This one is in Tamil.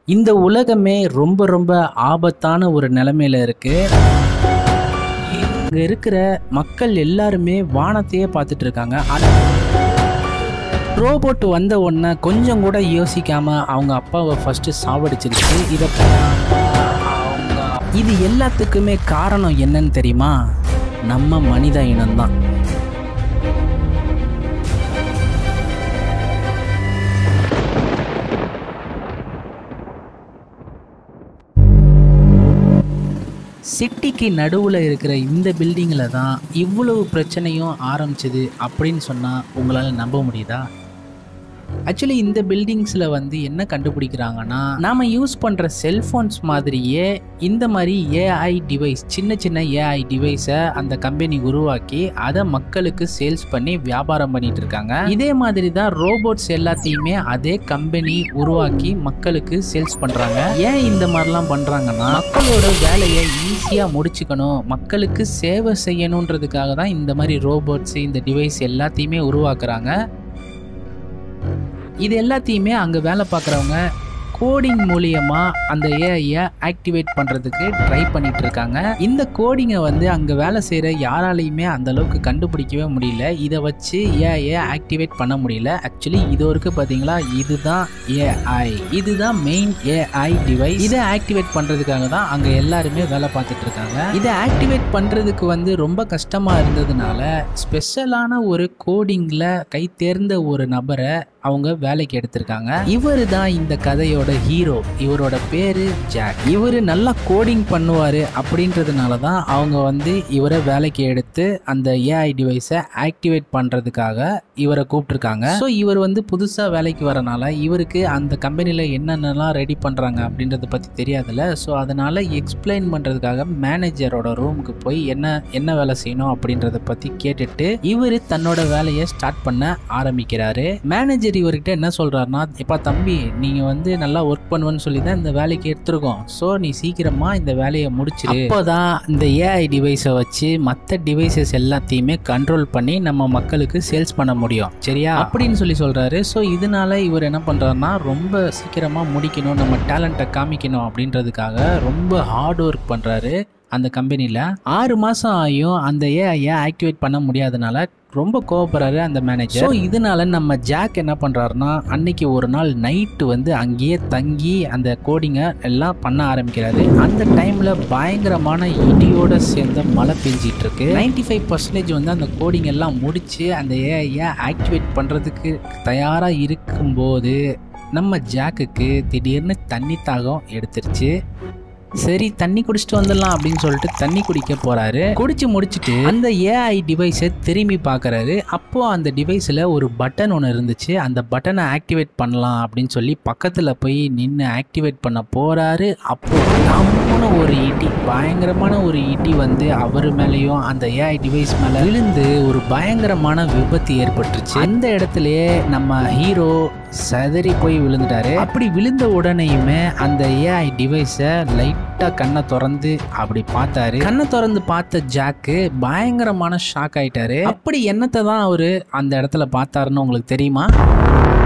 இந்த உலகமே ரொம்ப ரொம்ப ஆபத்தான ஒரு நிலைமையில இருக்கு இங்க இருக்கிற மக்கள் எல்லாருமே வானத்தையே பார்த்துட்டு இருக்காங்க ஆனா ரோபோட் வந்த உடனே கொஞ்சம் கூட யோசிக்காம அவங்க அப்பாவை ஃபர்ஸ்ட் சாவடிச்சிருச்சு இதை அவங்க இது எல்லாத்துக்குமே காரணம் என்னன்னு தெரியுமா நம்ம மனித இனம்தான் சிட்டிக்கு நடுவில் இருக்கிற இந்த பில்டிங்கில் தான் இவ்வளவு பிரச்சனையும் ஆரம்பிச்சது அப்படின்னு சொன்னால் உங்களால் நம்ப முடியுதா ஆக்சுவலி இந்த பில்டிங்ஸில் வந்து என்ன கண்டுபிடிக்கிறாங்கன்னா நாம் யூஸ் பண்ணுற செல்ஃபோன்ஸ் மாதிரியே இந்த மாதிரி ஏஐ டிவைஸ் சின்ன சின்ன ஏஐ டிவைஸை அந்த கம்பெனி உருவாக்கி அதை மக்களுக்கு சேல்ஸ் பண்ணி வியாபாரம் பண்ணிட்டு இருக்காங்க இதே மாதிரி தான் ரோபோட்ஸ் எல்லாத்தையுமே அதே கம்பெனி உருவாக்கி மக்களுக்கு சேல்ஸ் பண்ணுறாங்க ஏன் இந்த மாதிரிலாம் பண்ணுறாங்கன்னா மக்களோட வேலையை ஈஸியாக முடிச்சுக்கணும் மக்களுக்கு சேவை செய்யணுன்றதுக்காக தான் இந்த மாதிரி ரோபோட்ஸ் இந்த டிவைஸ் எல்லாத்தையுமே உருவாக்குறாங்க இது எல்லாத்தையுமே அங்கே வேலை பார்க்குறவங்க கோடிங் மூலியமா அந்த ஏஐயை ஆக்டிவேட் பண்ணுறதுக்கு ட்ரை பண்ணிட்டு இருக்காங்க இந்த கோடிங்கை வந்து அங்கே வேலை செய்கிற யாராலையுமே அந்த அளவுக்கு கண்டுபிடிக்கவே முடியல இதை வச்சு ஏஐயை ஆக்டிவேட் பண்ண முடியல ஆக்சுவலி இது வரைக்கும் பார்த்தீங்களா இதுதான் ஏஐ இதுதான் மெயின் ஏஐ டிவைஸ் இதை ஆக்டிவேட் பண்ணுறதுக்காக தான் அங்கே எல்லாருமே வேலை பார்த்துட்டு இருக்காங்க இதை ஆக்டிவேட் பண்ணுறதுக்கு வந்து ரொம்ப கஷ்டமாக இருந்ததுனால ஸ்பெஷலான ஒரு கோடிங்கில் கை தேர்ந்த ஒரு நபரை அவங்க வேலைக்கு எடுத்திருக்காங்க இவர் தான் இந்த கதையோட ஹீரோ இவரோட பேரு ஜாக் இவர் நல்லா கோடிங் பண்ணுவார் அப்படின்றதுனால தான் அவங்க வந்து இவரை வேலைக்கு எடுத்து அந்த ஏஐ டிவைஸை ஆக்டிவேட் பண்ணுறதுக்காக இவரை கூப்பிட்டுருக்காங்க ஸோ இவர் வந்து புதுசாக வேலைக்கு வரனால இவருக்கு அந்த கம்பெனியில் என்னென்னலாம் ரெடி பண்ணுறாங்க அப்படின்றத பற்றி தெரியாதுல்ல ஸோ அதனால் எக்ஸ்பிளைன் பண்ணுறதுக்காக மேனேஜரோட ரூமுக்கு போய் என்ன என்ன வேலை செய்யணும் அப்படின்றத பற்றி கேட்டுட்டு இவர் தன்னோட வேலையை ஸ்டார்ட் பண்ண ஆரம்பிக்கிறாரு மேனேஜர் இவர்கிட்ட என்ன சொல்றாருன்னா இப்பா தம்பி நீங்க வந்து நல்லா ஒர்க் பண்ணுவேன்னு சொல்லி தான் இந்த வேலைக்கு எடுத்திருக்கோம் ஸோ நீ சீக்கிரமா இந்த வேலையை முடிச்சிரு அப்போதான் இந்த ஏஐ டிவைஸை வச்சு மற்ற டிவைசஸ் எல்லாத்தையுமே கண்ட்ரோல் பண்ணி நம்ம மக்களுக்கு சேல்ஸ் பண்ண முடியும் சரியா அப்படின்னு சொல்லி சொல்றாரு ஸோ இதனால இவர் என்ன பண்றாருன்னா ரொம்ப சீக்கிரமா முடிக்கணும் நம்ம டேலண்ட்டை காமிக்கணும் அப்படின்றதுக்காக ரொம்ப ஹார்ட் ஒர்க் பண்றாரு அந்த கம்பெனியில் ஆறு மாதம் ஆகியும் அந்த ஏஐயை ஆக்டிவேட் பண்ண முடியாதனால ரொம்ப கோவப்படுறாரு அந்த மேனேஜர் ஸோ இதனால நம்ம ஜாக் என்ன பண்ணுறாருன்னா அன்னைக்கு ஒரு நாள் நைட்டு வந்து அங்கேயே தங்கி அந்த கோடிங்கை எல்லாம் பண்ண ஆரம்பிக்கிறாரு அந்த டைமில் பயங்கரமான இடியோட சேர்ந்த மழை பெஞ்சிட்டு இருக்கு நைன்டி ஃபைவ் பர்சன்டேஜ் வந்து அந்த கோடிங் எல்லாம் முடிச்சு அந்த ஏஐயை ஆக்டிவேட் பண்ணுறதுக்கு தயாராக இருக்கும்போது நம்ம ஜாக்குக்கு திடீர்னு தண்ணி தாகம் எடுத்துருச்சு சரி தண்ணி குடிச்சிட்டு வந்துடலாம் அப்படின்னு சொல்லிட்டு தண்ணி குடிக்க போறாரு குடிச்சு முடிச்சிட்டு அந்த ஏஐ டிவைஸை திரும்பி பார்க்கறாரு அப்போ அந்த டிவைஸில் ஒரு பட்டன் ஒன்று இருந்துச்சு அந்த பட்டனை ஆக்டிவேட் பண்ணலாம் அப்படின்னு சொல்லி பக்கத்தில் போய் நின்று ஆக்டிவேட் பண்ண போறாரு அப்போ டம்முன்னு ஒரு இடி பயங்கரமான ஒரு இடி வந்து அவர் மேலேயும் அந்த ஏஐ டிவைஸ் மேலே விழுந்து ஒரு பயங்கரமான விபத்து ஏற்பட்டுருச்சு அந்த இடத்துலயே நம்ம ஹீரோ சதறி போய் விழுந்துட்டாரு அப்படி விழுந்த உடனேயுமே அந்த ஏஐ டிவைஸை லைட்டா கண்ணை திறந்து அப்படி பார்த்தாரு கண்ணை திறந்து பார்த்த ஜாக்கு பயங்கரமான ஷாக் ஆயிட்டாரு அப்படி என்னத்தை தான் அவரு அந்த இடத்துல பார்த்தாருன்னு உங்களுக்கு தெரியுமா